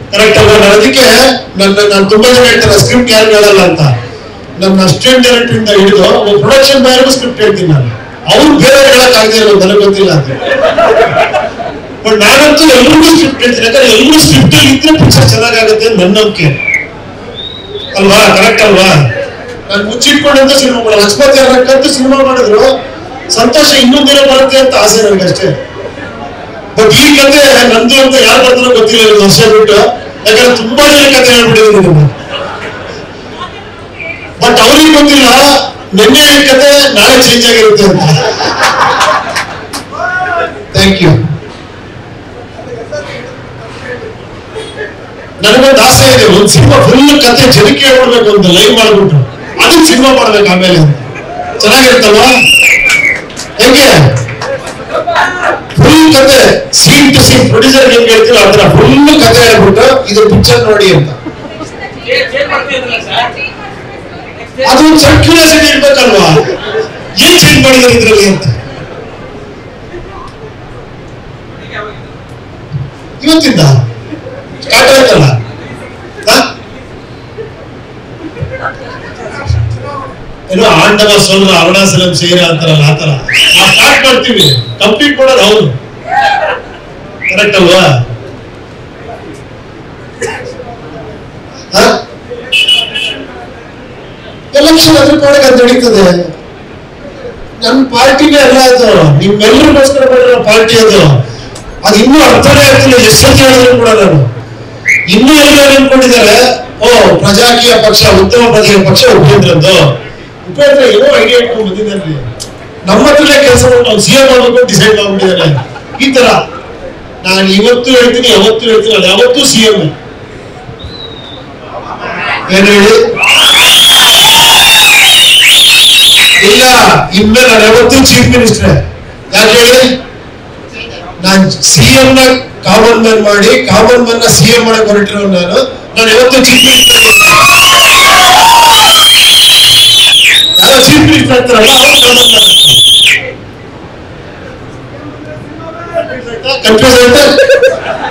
Correct ಅಲ್ವಾ ನಾನು ಅದಕ್ಕೆ ನನ್ನ ನಾನು ತುಂಬಾ ಜನ ಹೇಳ್ತಾರೆ ಸ್ಕ್ರಿಪ್ಟ್ ಯಾರು ಹೇಳಲ್ಲ ಅಂತ ನನ್ನ ಅಸಿಸ್ಟೆಂಟ್ ಡೈರೆಕ್ಟರ್ ಇಂದ ಹಿಡಿದು ಪ್ರೊಡಕ್ಷನ್ ಬಾಯ್ಗೂ ಸ್ಕ್ರಿಪ್ಟ್ ಹೇಳ್ತೀನಿ ನಾನು ಅವ್ರು ಬೇರೆ ಹೇಳಕ್ ಆಗದೆ ಇರೋದು ನನಗೆ ಗೊತ್ತಿಲ್ಲ ಅಂತ ಬಟ್ ನಾನಂತೂ ಎಲ್ರಿಗೂ ಸ್ಕ್ರಿಪ್ಟ್ ಹೇಳ್ತೀನಿ ಯಾಕಂದ್ರೆ ಎಲ್ಲರೂ ಸ್ಕ್ರಿಪ್ಟ್ ಅಲ್ಲಿ ಇದ್ರೆ ಪಿಕ್ಚರ್ ಚೆನ್ನಾಗಾಗುತ್ತೆ ಅಂತ ನನ್ನ ನಂಬಿಕೆ ಅಲ್ವಾ ಕರೆಕ್ಟ್ ಅಲ್ವಾ ನಾನು ಮುಚ್ಚಿಟ್ಕೊಂಡಂತ ಸಿನಿಮಾ ಮಾಡೋದು ಲಕ್ಷ್ಮತಿ ಅವರಕ್ಕಂತೂ ಸಿನಿಮಾ ಮಾಡಿದ್ರು ಸಂತೋಷ ಇನ್ನೊಂದಿನ ಬರುತ್ತೆ ಅಂತ ಆಸೆ ನನಗಷ್ಟೇ ಬಟ್ ಈ ಕತೆ ನಂದು ಅಂತ ಯಾರು ಬರ್ತಾರೋ ಗೊತ್ತಿಲ್ಲ ಒಂದು ವರ್ಷ ಬಿಟ್ಟು ಯಾಕಂದ್ರೆ ತುಂಬಾ ಜನ ಕತೆ ಹೇಳ್ಬಿಟ್ಟಿದ್ದೀನಿ ನಾನು ಬಟ್ ಅವ್ರಿಗೆ ಗೊತ್ತಿಲ್ಲ ನಿನ್ನೆ ಕತೆ ನಾಳೆ ಚೇಂಜ್ ಆಗಿರುತ್ತೆ ಅಂತ ಥ್ಯಾಂಕ್ ಯು ನನಗೊಂದು ಆಸೆ ಇದೆ ಒಂದು ಸಿನಿಮಾ ಫುಲ್ ಕತೆ ಜನಕ್ಕೆ ಹೇಳ್ಬಿಡ್ಬೇಕು ಅಂತ ಲೈವ್ ಮಾಡ್ಬಿಟ್ಟು ಅದಕ್ಕೆ ಸಿನಿಮಾ ಮಾಡ್ಬೇಕು ಆಮೇಲೆ ಅಂತ. ಚೆನ್ನಾಗಿರುತ್ತಲ್ವಾ ಹೆಂಗೆ ಫುಲ್ ಕತೆ ಸೀನ್ ಟು ಸೀನ್ ಪ್ರೊಡ್ಯೂಸರ್ ಹೆಂಗ್ ಹೇಳ್ತೀವಿ ಆ ತರ ಫುಲ್ ಕತೆ ಹೇಳ್ಬಿಟ್ಟು ಇದು ಪಿಕ್ಚರ್ ನೋಡಿ ಅಂತ ಅದು ಒಂದು ಸ್ವಲ್ಪ ಕ್ಯೂರಿಯಾಸಿಟಿ ಇರ್ಬೇಕಲ್ವಾ ಏನ್ ಚೇಂಜ್ ಮಾಡಿದಾರೆ ಇದ್ರಲ್ಲಿ ಅಂತ ಇವತ್ತಿಂದ ಸ್ಟಾರ್ಟ್ ಆಯ್ತಲ್ಲ ಹ? ಏನೋ ಆಂಡವ ಸೋದರ ಅರುಣಾಚಲಂ ಸೇರ ಅಂತಾರಲ್ಲ ಆತರ ನಾವು ಸ್ಟಾರ್ಟ್ ಮಾಡ್ತೀವಿ ಕಂಪ್ಲೀಟ್ ಮಾಡೋದು ಹೌದು ಕರೆಕ್ಟ್ ಅಲ್ವಾ ಎಲೆಕ್ಷನ್ ಅದ್ರ ಪಾಡಿಗೆ ಅದು ನಡೀತದೆ ನನ್ನ ಪಾರ್ಟಿನೇ ಅಲ್ಲ ಅದು ನಿಮ್ಮೆಲ್ಲರಿಗೋಸ್ಕರ ಮಾಡಿರೋ ಪಾರ್ಟಿ ಅದು ಅದು ಇನ್ನೂ ಅರ್ಥನೇ ಆಗ್ತಿಲ್ಲ ಎಷ್ಟು ಸತಿ ಹೇಳಿದ್ರು ಕೂಡ ನಾನು ಇನ್ನೂ ಎಲ್ಲರೂ ಅನ್ಕೊಂಡಿದ್ದಾರೆ ಓ ಪ್ರಜಾಕೀಯ ಪಕ್ಷ ಉತ್ತಮ ಪ್ರಜೆಯ ಪಕ್ಷ ಉಪೇಂದ್ರದ್ದು ಉಪೇಂದ್ರ ಏನೋ ಐಡಿಯಾ ಇಟ್ಕೊಂಡು ಬಂದಿದ್ದಾನೆ ನಮ್ಮ ಹತ್ರನೇ ಕೆಲಸ ಮಾಡಿ ಅವ್ನು ಸಿಎಂ ಆಗ್ಬೇಕು ಡಿಸೈಡ್ ಮಾಡ್ಬಿಟ್ಟಿದ್ದಾನೆ ಈ ತರ ನಾನು ಇವತ್ತು ಹೇಳ್ತೀನಿ ಯಾವತ್ತು ಹೇಳ್ತೀನಿ ಅದು ಯಾವತ್ತೂ ಸಿಎಂ ಏನ್ ಹೇಳಿ ಇಲ್ಲ ಇನ್ಮೇಲೆ ನಾನು ಯಾವತ್ತೂ ಚೀಫ್ ಮಿನಿಸ್ಟರ್ ಯಾಕೆ ಹೇಳಿ ನಾನು ಸಿಎಂ ನ ಕಾಮನ್ ಮ್ಯಾನ್ ಮಾಡಿ ಕಾಮನ್ ಮ್ಯಾನ್ ನ ಸಿಎಂ ಮಾಡಕ್ ಹೊರಟಿರೋ ನಾನು ನಾನು ಯಾವತ್ತೂ ಚೀಫ್ ಮಿನಿಸ್ಟರ್ ಯಾರೋ ಚೀಫ್ ಮಿನಿಸ್ಟರ್ ಆಗ್ತಾರಲ್ಲ ಅವ್ರು ಕಾಮನ್ ಮ್ಯಾನ್ ಕನ್ಫ್ಯೂಸ್ ಆಯ್ತಾ